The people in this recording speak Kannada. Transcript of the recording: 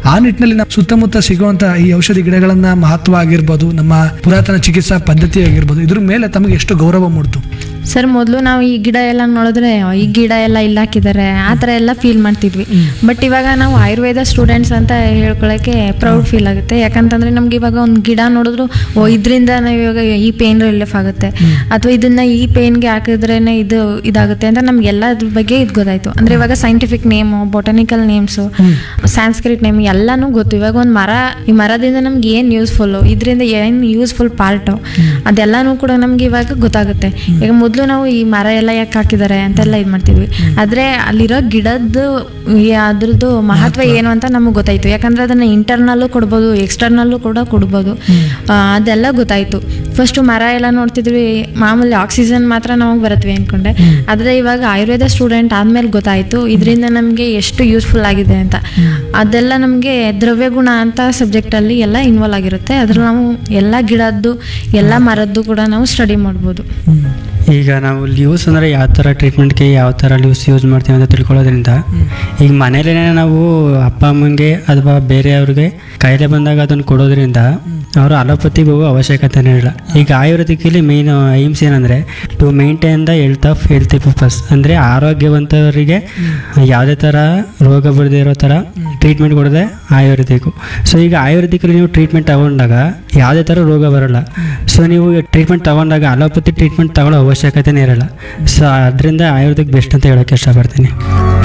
ಆ ನಿಟ್ಟಿನಲ್ಲಿ ನಮ್ಮ ಸುತ್ತಮುತ್ತ ಸಿಗುವಂತ ಈ ಔಷಧಿ ಗಿಡಗಳನ್ನ ಮಹತ್ವ ಆಗಿರ್ಬೋದು ನಮ್ಮ ಪುರಾತನ ಚಿಕಿತ್ಸಾ ಪದ್ಧತಿ ಆಗಿರ್ಬೋದು ಇದ್ರ ಮೇಲೆ ತಮಗೆ ಎಷ್ಟು ಗೌರವ ಮೂಡ್ತು ಸರ್ ಮೊದಲು ನಾವು ಈ ಗಿಡ ಎಲ್ಲ ನೋಡಿದ್ರೆ ಈ ಗಿಡ ಎಲ್ಲ ಇಲ್ಲಿ ಹಾಕಿದ್ದಾರೆ ಆ ಥರ ಎಲ್ಲ ಫೀಲ್ ಮಾಡ್ತಿದ್ವಿ ಬಟ್ ಇವಾಗ ನಾವು ಆಯುರ್ವೇದ ಸ್ಟೂಡೆಂಟ್ಸ್ ಅಂತ ಹೇಳ್ಕೊಳ್ಳೋಕ್ಕೆ ಪ್ರೌಡ್ ಫೀಲ್ ಆಗುತ್ತೆ ಯಾಕಂತಂದ್ರೆ ನಮ್ಗೆ ಇವಾಗ ಒಂದು ಗಿಡ ನೋಡಿದ್ರು ಓ ಇದರಿಂದ ನಾವು ಇವಾಗ ಈ ಪೇನ್ ರಿಲೀಫ್ ಆಗುತ್ತೆ ಅಥವಾ ಇದನ್ನ ಈ ಪೇನ್ಗೆ ಹಾಕಿದ್ರೇನೆ ಇದು ಇದಾಗುತ್ತೆ ಅಂತ ನಮ್ಗೆ ಎಲ್ಲದ್ರ ಬಗ್ಗೆ ಇದು ಗೊತ್ತಾಯ್ತು ಅಂದ್ರೆ ಇವಾಗ scientific name botanical names Sanskrit name ಎಲ್ಲಾನು ಗೊತ್ತು ಇವಾಗ ಒಂದು ಮರ ಈ ಮರದಿಂದ ನಮ್ಗೆ ಏನು ಯೂಸ್ಫುಲ್ಲು ಇದರಿಂದ ಏನು ಯೂಸ್ಫುಲ್ ಪಾರ್ಟು ಅದೆಲ್ಲನೂ ಕೂಡ ನಮ್ಗೆ ಇವಾಗ ಗೊತ್ತಾಗುತ್ತೆ ಈಗ ಮೊದಲು ನಾವು ಈ ಮರ ಎಲ್ಲ ಯಾಕೆ ಹಾಕಿದ್ದಾರೆ ಅಂತೆಲ್ಲ ಇದು ಮಾಡ್ತಿದ್ವಿ ಆದರೆ ಅಲ್ಲಿರೋ ಗಿಡದ್ದು ಈ ಅದ್ರದ್ದು ಮಹತ್ವ ಏನು ಅಂತ ನಮಗೆ ಗೊತ್ತಾಯ್ತು ಯಾಕಂದ್ರೆ ಅದನ್ನ ಇಂಟರ್ನಲ್ಲೂ ಕೊಡ್ಬೋದು ಎಕ್ಸ್ಟರ್ನಲ್ಲೂ ಕೂಡ ಕೊಡ್ಬೋದು ಆ, ಅದೆಲ್ಲ ಗೊತ್ತಾಯ್ತು ಫಸ್ಟು ಮರ ಎಲ್ಲ ನೋಡ್ತಿದ್ವಿ ಮಾಮೂಲಿ ಆಕ್ಸಿಜನ್ ಮಾತ್ರ ನಮಗೆ ಬರುತ್ತವೆ ಅಂದ್ಕೊಂಡೆ ಆದರೆ ಇವಾಗ ಆಯುರ್ವೇದ ಸ್ಟೂಡೆಂಟ್ ಆದ್ಮೇಲೆ ಗೊತ್ತಾಯ್ತು ಇದರಿಂದ ನಮಗೆ ಎಷ್ಟು ಯೂಸ್ಫುಲ್ ಆಗಿದೆ ಅಂತ ಅದೆಲ್ಲ ನಮಗೆ ದ್ರವ್ಯಗುಣ ಅಂತ ಸಬ್ಜೆಕ್ಟಲ್ಲಿ ಎಲ್ಲ ಇನ್ವಾಲ್ವ್ ಆಗಿರುತ್ತೆ ಅದ್ರಲ್ಲಿ ನಾವು ಎಲ್ಲ ಗಿಡದ್ದು ಎಲ್ಲ ಮರದ್ದು ಕೂಡ ನಾವು ಸ್ಟಡಿ ಮಾಡ್ಬೋದು ಈಗ ನಾವು ಲೀವ್ಸ್ ಅಂದರೆ ಯಾವ ಥರ ಟ್ರೀಟ್ಮೆಂಟ್ಗೆ ಯಾವ ಥರ ಲೀವ್ಸ್ ಯೂಸ್ ಮಾಡ್ತೀವಿ ಅಂತ ತಿಳ್ಕೊಳ್ಳೋದ್ರಿಂದ ಈಗ ಮನೇಲೇ ನಾವು ಅಪ್ಪ ಅಮ್ಮಂಗೆ ಅಥವಾ ಬೇರೆಯವ್ರಿಗೆ ಕಾಯಿಲೆ ಬಂದಾಗ ಅದನ್ನು ಕೊಡೋದ್ರಿಂದ ಅವರು ಅಲೋಪತಿಗೆ ಹೋಗೋ ಅವಶ್ಯಕತೆನೇ ಇಲ್ಲ ಈಗ ಆಯುರ್ವೇದಿಕಲ್ಲಿ ಮೇನ್ ಏಮ್ಸ್ ಏನಂದರೆ to maintain the health of healthy purpose ಅಂದರೆ ಆರೋಗ್ಯವಂತವರಿಗೆ ಯಾವುದೇ ಥರ ರೋಗ ಬರದೇ ಇರೋ ಥರ ಟ್ರೀಟ್ಮೆಂಟ್ ಕೊಡೋದೇ ಆಯುರ್ವೇದಿಕ್ಕು ಸೊ ಈಗ ಆಯುರ್ವೇದಿಕಲ್ಲಿ ನೀವು ಟ್ರೀಟ್ಮೆಂಟ್ ತಗೊಂಡಾಗ ಯಾವುದೇ ಥರ ರೋಗ ಬರೋಲ್ಲ ಸೊ ನೀವು ಟ್ರೀಟ್ಮೆಂಟ್ ತಗೊಂಡಾಗ ಅಲೋಪತಿ ಟ್ರೀಟ್ಮೆಂಟ್ ತಗೊಳ್ಳೋ ಅವಶ್ಯಕತೆನೇ ಇರಲ್ಲ ಸೊ ಅದರಿಂದ ಆಯುರ್ವೇದಿಕ್ ಬೆಸ್ಟ್ ಅಂತ ಹೇಳೋಕ್ಕೆ ಇಷ್ಟಪಡ್ತೀನಿ